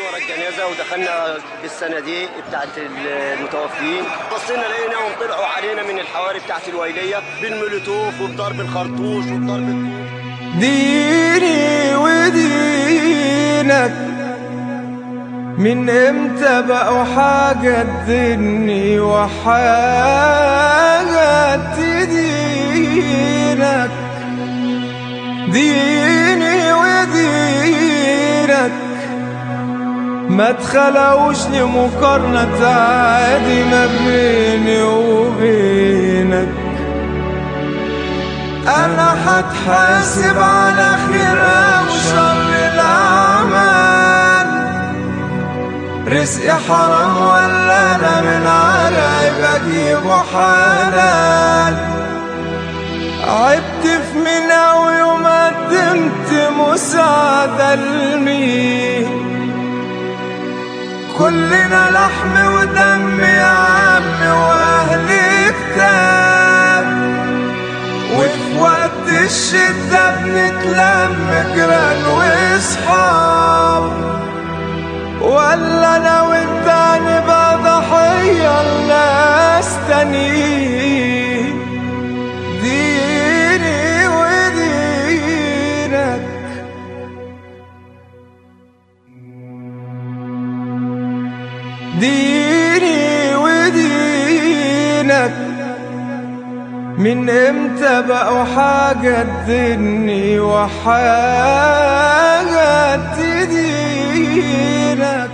ورا الجنازه ودخلنا بالصناديق بتاعت المتوفيين بصينا لقيناهم طلعوا علينا من الحواري بتاعت الويليه بالمولوتوف وبضرب الخرطوش وبضرب الطوب ديني ودينك من امتى بقوا حاجة تدني وحاجة تدينك ديني ودينك ما تخلوش لمقارنة عادي ما بيني وبينك انا هتحاسب على خيرها وشر الاعمال رزقي حرام ولا انا من علي بجيبه حلال عبت في منى ويوم قدمت مساعدة لمين كلنا لحم ودم يا عم واهل كتاب وفي وقت الشدة بنتلم جيران واصحاب ولا انا وانت هنبقى ضحية لناس تانيين ديني ودينك ديني ودينك من امتى بقوا حاجة تدني وحاجة تدينك